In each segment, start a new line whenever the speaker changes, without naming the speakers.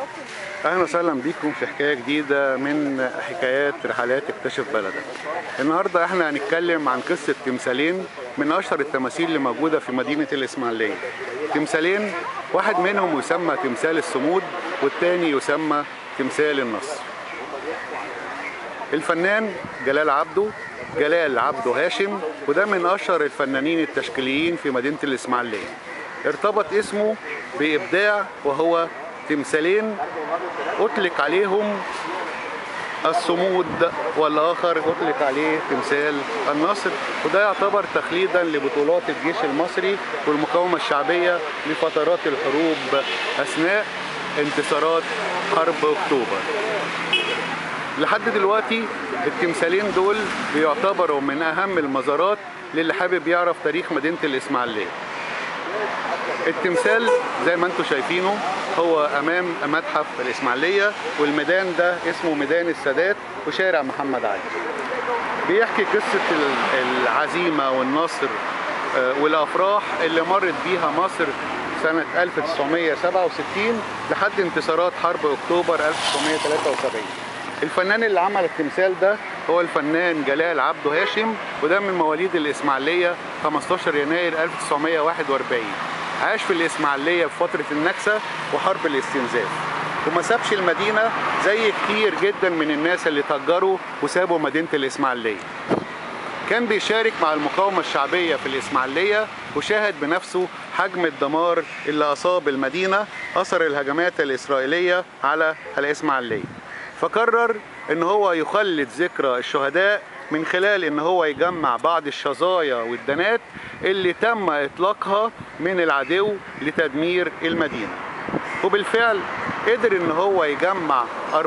اهلا وسهلا بيكم في حكايه جديده من حكايات رحلات اكتشف بلدك. النهارده احنا هنتكلم عن قصه تمثالين من اشهر التماثيل اللي موجوده في مدينه الاسماعيليه. تمثالين واحد منهم يسمى تمثال الصمود والتاني يسمى تمثال النصر. الفنان جلال عبده جلال عبده هاشم وده من اشهر الفنانين التشكيليين في مدينه الاسماعيليه. ارتبط اسمه بابداع وهو تمثالين اطلق عليهم الصمود والاخر اطلق عليه تمثال النصر وده يعتبر تخليدا لبطولات الجيش المصري والمقاومه الشعبيه لفترات الحروب اثناء انتصارات حرب اكتوبر لحد دلوقتي التمثالين دول بيعتبروا من اهم المزارات للي حابب يعرف تاريخ مدينه الاسماعيليه التمثال زي ما انتم شايفينه هو امام متحف الاسماعيليه والميدان ده اسمه ميدان السادات وشارع محمد علي بيحكي قصه العزيمه والنصر والافراح اللي مرت بيها مصر سنه 1967 لحد انتصارات حرب اكتوبر 1973 الفنان اللي عمل التمثال ده هو الفنان جلال عبده هاشم وده من مواليد الاسماعيليه 15 يناير 1941 عاش في الإسماعيلية في فترة النكسة وحرب الاستنزاف وما سابش المدينة زي كتير جدا من الناس اللي تجروا وسابوا مدينة الإسماعيلية كان بيشارك مع المقاومة الشعبية في الإسماعيلية وشاهد بنفسه حجم الدمار اللي أصاب المدينة أثر الهجمات الإسرائيلية على الإسماعيلية فقرر ان هو يخلد ذكرى الشهداء من خلال ان هو يجمع بعض الشظايا والدنات اللي تم اطلاقها من العدو لتدمير المدينه وبالفعل قدر ان هو يجمع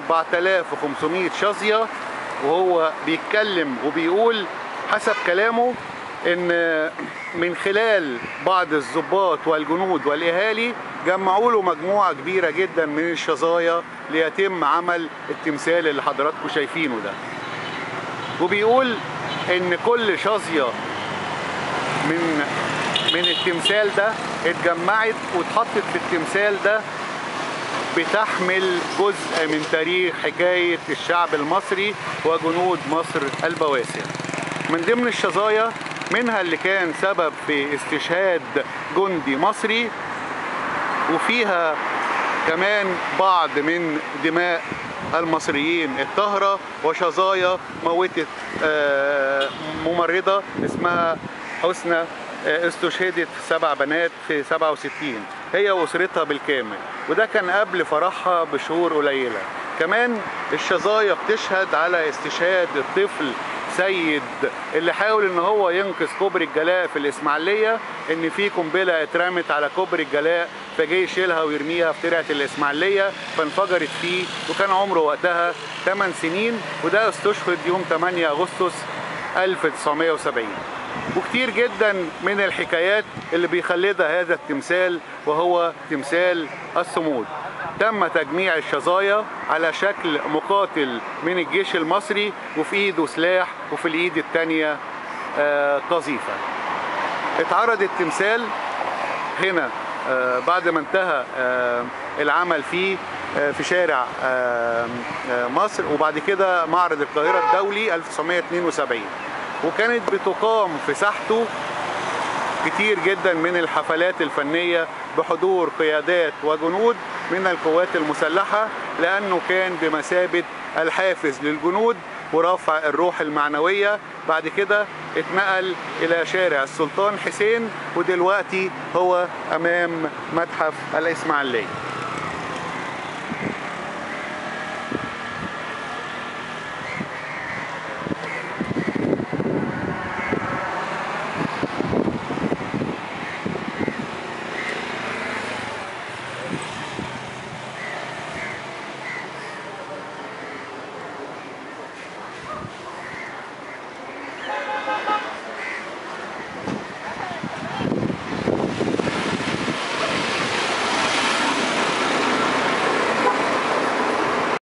4500 شظيه وهو بيتكلم وبيقول حسب كلامه ان من خلال بعض الضباط والجنود والاهالي جمعوا له مجموعه كبيره جدا من الشظايا ليتم عمل التمثال اللي حضراتكم شايفينه ده وبيقول ان كل شظيه من من التمثال ده اتجمعت واتحطت في التمثال ده بتحمل جزء من تاريخ حكايه الشعب المصري وجنود مصر البواسل من ضمن الشظايا منها اللي كان سبب في استشهاد جندي مصري وفيها كمان بعض من دماء المصريين الطاهرة وشظايا موتت ممرضة اسمها حسنى استشهدت سبع بنات في 67 هي واسرتها بالكامل وده كان قبل فرحها بشهور قليلة كمان الشظايا بتشهد على استشهاد الطفل سيد اللي حاول ان هو ينقذ كوبري الجلاء في الاسماعيليه ان في قنبله اترمت على كوبري الجلاء فجه يشيلها ويرميها في ترعه الاسماعيليه فانفجرت فيه وكان عمره وقتها 8 سنين وده استشهد يوم 8 اغسطس 1970 وكتير جدا من الحكايات اللي بيخلدها هذا التمثال وهو تمثال الصمود تم تجميع الشظايا على شكل مقاتل من الجيش المصري وفي ايده سلاح وفي الايد التانية قذيفة اتعرض التمثال هنا بعد ما انتهى العمل فيه في شارع مصر وبعد كده معرض القاهرة الدولي 1972 وكانت بتقام في ساحته كتير جدا من الحفلات الفنية بحضور قيادات وجنود من القوات المسلحة لأنه كان بمثابة الحافز للجنود ورفع الروح المعنوية بعد كده اتنقل إلى شارع السلطان حسين ودلوقتي هو أمام متحف الإسماعيلية